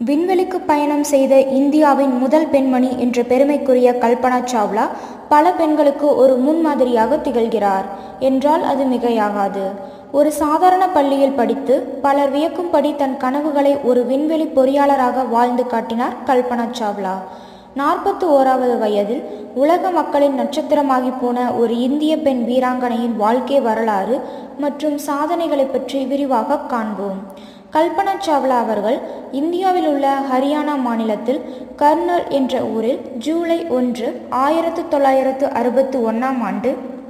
விண்வெளிக்கு பயணம் செய்த இந்தியாவின் முதல் பெண்மணி என்ற பெருமைக்குரிய கல்பனா சாவ்லா பல பெண்களுக்கு ஒரு முன்மாதிரியாக திகழ்கிறார் என்றால் அது மிகையாகாது ஒரு சாதாரண பள்ளியில் படித்து பலர் வியக்கும்படி தன் கனவுகளை ஒரு விண்வெளி பொறியாளராக வாழ்ந்து காட்டினார் கல்பனா சாவ்லா நாற்பத்தி ஓராவது வயதில் உலக மக்களின் நட்சத்திரமாகி போன ஒரு இந்திய பெண் வீராங்கனையின் வாழ்க்கை வரலாறு மற்றும் சாதனைகளை பற்றி விரிவாக காண்போம் கல்பனா சாவ்லா அவர்கள் இந்தியாவில் உள்ள ஹரியானா மாநிலத்தில் கர்னல் என்ற ஊரில் ஜூலை ஒன்று ஆயிரத்து தொள்ளாயிரத்து அறுபத்து ஒன்றாம் ஆண்டு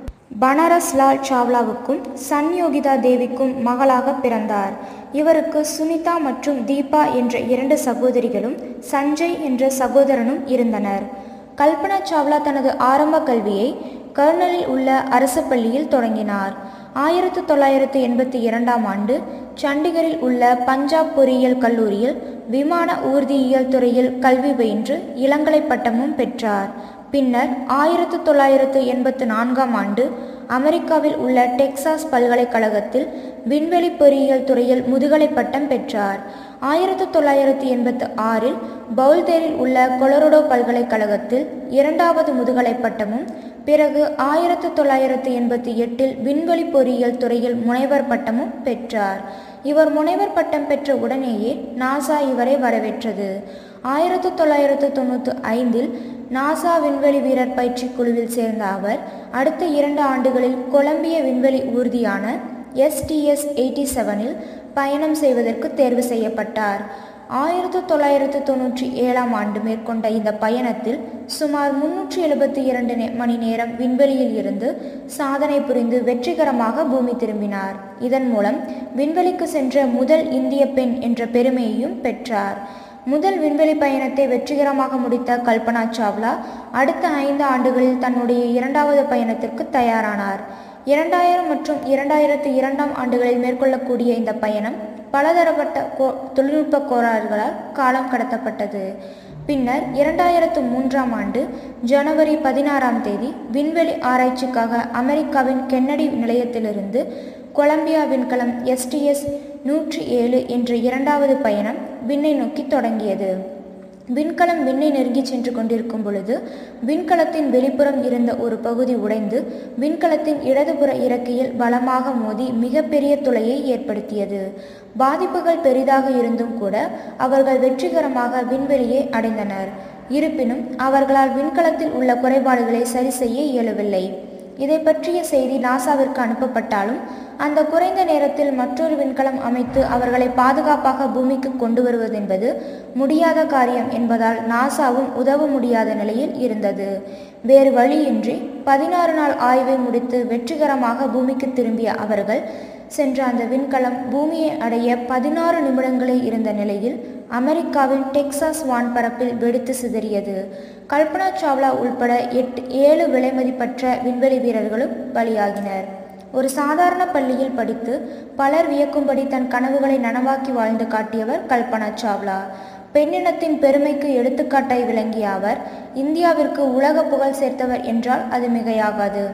பனாரஸ் லால் சாவ்லாவுக்கும் சன்யோகிதா தேவிக்கும் மகளாக பிறந்தார் இவருக்கு சுனிதா மற்றும் தீபா என்ற இரண்டு சகோதரிகளும் சஞ்சய் என்ற சகோதரனும் இருந்தனர் கல்பனா சாவ்லா தனது ஆரம்ப கல்வியை கர்னலில் உள்ள அரசு பள்ளியில் தொடங்கினார் ஆயிரத்து தொள்ளாயிரத்து எண்பத்தி இரண்டாம் ஆண்டு சண்டிகரில் உள்ள பஞ்சாப் பொறியியல் கல்லூரியில் விமான ஊர்தியியல் துறையில் கல்வி பயின்று இளங்கலை பட்டமும் பெற்றார் பின்னர் ஆயிரத்து தொள்ளாயிரத்து எண்பத்து நான்காம் ஆண்டு அமெரிக்காவில் உள்ள டெக்சாஸ் பல்கலைக்கழகத்தில் விண்வெளி பொறியியல் துறையில் முதுகலை பட்டம் பெற்றார் ஆயிரத்து தொள்ளாயிரத்து எண்பத்து ஆறில் பவுல்தேரில் உள்ள கொலரடோ பல்கலைக்கழகத்தில் இரண்டாவது முதுகலை பட்டமும் பிறகு ஆயிரத்து தொள்ளாயிரத்து எண்பத்தி எட்டில் விண்வெளி பொறியியல் துறையில் முனைவர் பட்டமும் பெற்றார் இவர் முனைவர் பட்டம் பெற்ற உடனேயே நாசா இவரை வரவேற்றது ஆயிரத்து தொள்ளாயிரத்து தொண்ணூற்றி ஐந்தில் நாசா விண்வெளி வீரர் பயிற்சி குழுவில் சேர்ந்த அவர் அடுத்த இரண்டு ஆண்டுகளில் கொலம்பிய விண்வெளி ஊர்தியான எஸ்டிஎஸ் எயிட்டி செவனில் பயணம் செய்வதற்கு தேர்வு செய்யப்பட்டார் ஆயிரத்து தொள்ளாயிரத்து தொண்ணூற்றி ஏழாம் ஆண்டு மேற்கொண்ட இந்த பயணத்தில் சுமார் முன்னூற்றி எழுபத்தி இரண்டு மணி நேரம் விண்வெளியில் இருந்து சாதனை புரிந்து வெற்றிகரமாக பூமி திரும்பினார் இதன் மூலம் விண்வெளிக்கு சென்ற முதல் இந்திய பெண் என்ற பெருமையையும் பெற்றார் முதல் விண்வெளி பயணத்தை வெற்றிகரமாக முடித்த கல்பனா சாவ்லா அடுத்த ஐந்து ஆண்டுகளில் தன்னுடைய இரண்டாவது பயணத்திற்கு தயாரானார் இரண்டாயிரம் மற்றும் இரண்டாயிரத்து இரண்டாம் ஆண்டுகளில் மேற்கொள்ளக்கூடிய இந்த பயணம் பலதரப்பட்ட கோ தொழில்நுட்ப கோளாறுகளால் காலம் கடத்தப்பட்டது பின்னர் இரண்டாயிரத்து மூன்றாம் ஆண்டு ஜனவரி பதினாறாம் தேதி விண்வெளி ஆராய்ச்சிக்காக அமெரிக்காவின் கென்னடி நிலையத்திலிருந்து கொலம்பியா விண்கலம் எஸ்டிஎஸ் நூற்றி ஏழு என்ற இரண்டாவது பயணம் விண்ணை நோக்கி தொடங்கியது விண்கலம் விண்ணை நெருங்கி சென்று கொண்டிருக்கும் பொழுது விண்கலத்தின் வெளிப்புறம் இருந்த ஒரு பகுதி உடைந்து விண்கலத்தின் இடதுபுற இறக்கையில் பலமாக மோதி மிகப்பெரிய துளையை ஏற்படுத்தியது பாதிப்புகள் பெரிதாக இருந்தும் கூட அவர்கள் வெற்றிகரமாக விண்வெளியை அடைந்தனர் இருப்பினும் அவர்களால் விண்கலத்தில் உள்ள குறைபாடுகளை சரி செய்ய இயலவில்லை இதை பற்றிய செய்தி நாசாவிற்கு அனுப்பப்பட்டாலும் அந்த குறைந்த நேரத்தில் மற்றொரு விண்கலம் அமைத்து அவர்களை பாதுகாப்பாக பூமிக்கு கொண்டு வருவதென்பது முடியாத காரியம் என்பதால் நாசாவும் உதவ முடியாத நிலையில் இருந்தது வேறு வழியின்றி பதினாறு நாள் ஆய்வை முடித்து வெற்றிகரமாக பூமிக்கு திரும்பிய அவர்கள் சென்ற அந்த விண்கலம் பூமியை அடைய பதினாறு நிமிடங்களே இருந்த நிலையில் அமெரிக்காவின் டெக்சாஸ் வான்பரப்பில் வெடித்து சிதறியது கல்பனா சாவ்லா உள்பட எட்டு ஏழு விலைமதிப்பற்ற விண்வெளி வீரர்களும் பலியாகினர் ஒரு சாதாரண பள்ளியில் படித்து பலர் வியக்கும்படி தன் கனவுகளை நனவாக்கி வாழ்ந்து காட்டியவர் கல்பனா சாவ்லா பெண்ணினத்தின் பெருமைக்கு எடுத்துக்காட்டாய் விளங்கிய அவர் இந்தியாவிற்கு உலக புகழ் சேர்த்தவர் என்றால் அது மிகையாகாது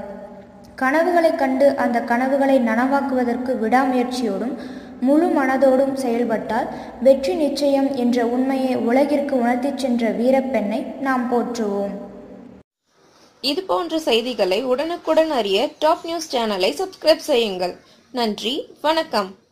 கனவுகளை கண்டு அந்த கனவுகளை நனவாக்குவதற்கு விடாமுயற்சியோடும் முழு மனதோடும் செயல்பட்டால் வெற்றி நிச்சயம் என்ற உண்மையை உலகிற்கு உணர்த்திச் சென்ற வீரப்பெண்ணை நாம் போற்றுவோம் இது போன்ற செய்திகளை உடனுக்குடன் அறிய டாப் நியூஸ் சேனலை சப்ஸ்கிரைப் செய்யுங்கள் நன்றி வணக்கம்